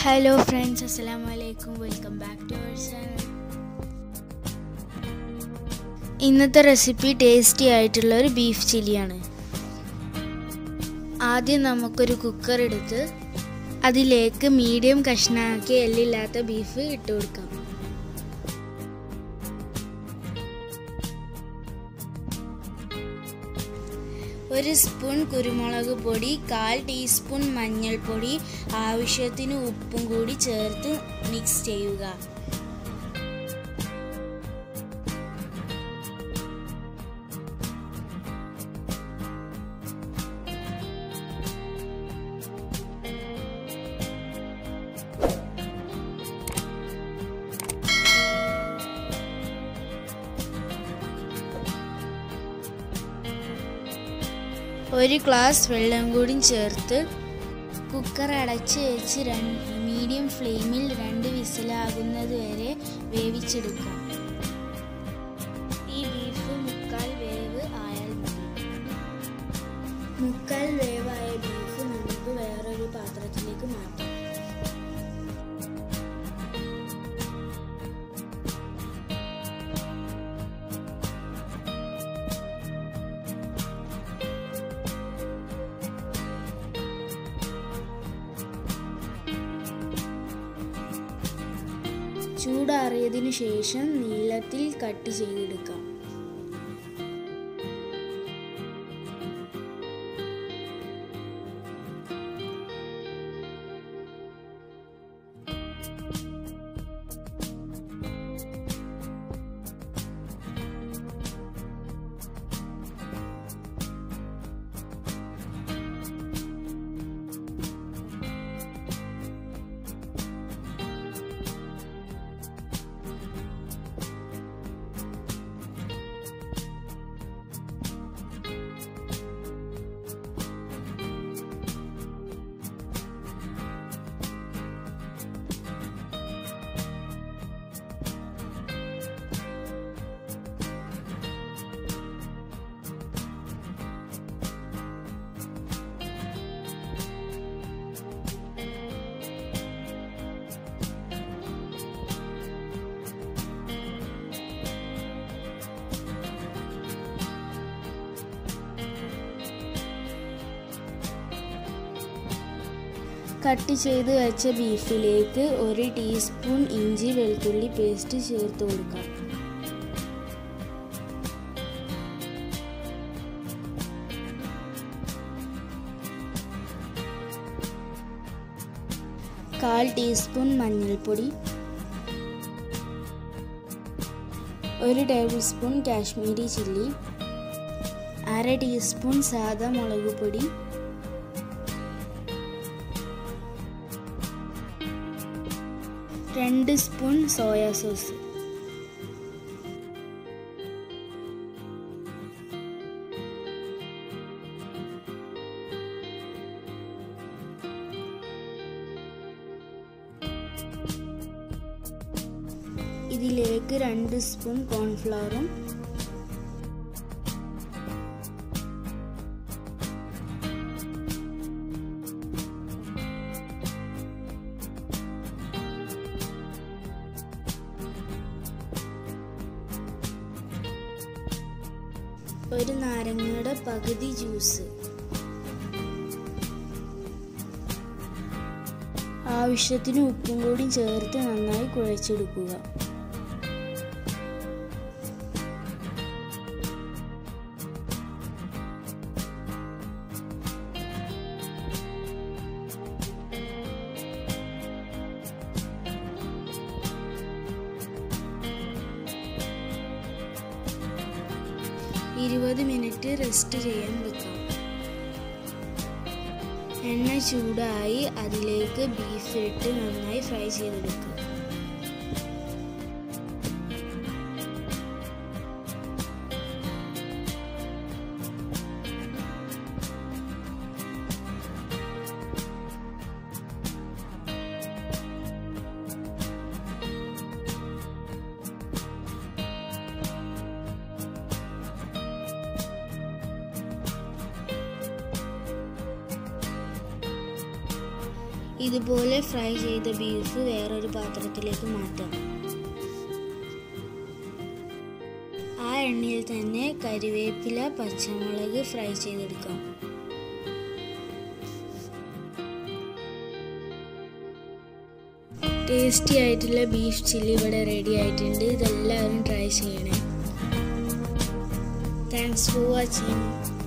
hello friends അസ്സലാം വലൈക്കും welcome back to our channel ഇന്നത്തെ റെസിപ്പി ടേസ്റ്റി ആയിട്ടുള്ള ഒരു ബീഫ് ചില്ലിയാണ് ആദ്യം നമുക്കൊരു കുക്കർ എടുത്ത് അതിലേക്ക് മീഡിയം കഷ്ണാക്കി എല്ലില്ലാത്ത ബീഫ് ഇട്ട് കൊടുക്കാം ഒരു സ്പൂൺ കുരുമുളക് പൊടി കാൽ ടീസ്പൂൺ മഞ്ഞൾപ്പൊടി ആവശ്യത്തിന് ഉപ്പും കൂടി ചേർത്ത് മിക്സ് ചെയ്യുക ഒരു ഗ്ലാസ് വെള്ളം കൂടി ചേർത്ത് കുക്കർ അടച്ച് വെച്ച് രണ്ട് മീഡിയം ഫ്ലെയിമിൽ രണ്ട് വിസിലാകുന്നത് വരെ വേവിച്ചെടുക്കാം ഈ ബീഫ് മുക്കാൽ വേവ് ആയാൽ മതി മുക്കാൽ വേവായ ബീഫ് നമുക്ക് വേറൊരു പാത്രത്തിലേക്ക് മാറ്റാം ചൂടാറിയതിനു ശേഷം നീളത്തിൽ കട്ട് ചെയ്തെടുക്കാം കട്ട് ചെയ്ത് വെച്ച ബീഫിലേക്ക് ഒരു ടീസ്പൂൺ ഇഞ്ചി വെളുത്തുള്ളി പേസ്റ്റ് ചേർത്ത് കൊടുക്കാം കാൽ ടീസ്പൂൺ മഞ്ഞൾപ്പൊടി ഒരു ടേബിൾ സ്പൂൺ കാശ്മീരി ചില്ലി അര ടീസ്പൂൺ സാദാ മുളക് പൊടി രണ്ട് സ്പൂൺ സോയാ സോസ് ഇതിലേക്ക് രണ്ട് സ്പൂൺ കോൺഫ്ലവറും ഒരു നാരങ്ങയുടെ പകുതി ജ്യൂസ് ആവശ്യത്തിന് ഉപ്പും കൂടി ചേർത്ത് നന്നായി കുഴച്ചെടുക്കുക ഇരുപത് മിനിറ്റ് റെസ്റ്റ് ചെയ്യാൻ വെക്കാം എണ്ണ ചൂടായി അതിലേക്ക് ബീഫ് ഇട്ട് നന്നായി ഫ്രൈ ചെയ്തെടുക്കുക ഇതുപോലെ ഫ്രൈ ചെയ്ത ബീഫ് വേറൊരു പാത്രത്തിലേക്ക് മാറ്റാം ആ എണ്ണയിൽ തന്നെ കരിവേപ്പില പച്ചമുളക് ഫ്രൈ ചെയ്തെടുക്കാം ടേസ്റ്റി ആയിട്ടുള്ള ബീഫ് ചില്ലി ഇവിടെ റെഡി ആയിട്ടുണ്ട് ഇതെല്ലാവരും ട്രൈ ചെയ്യണേ താങ്ക്സ് ഫോർ വാച്ചിങ്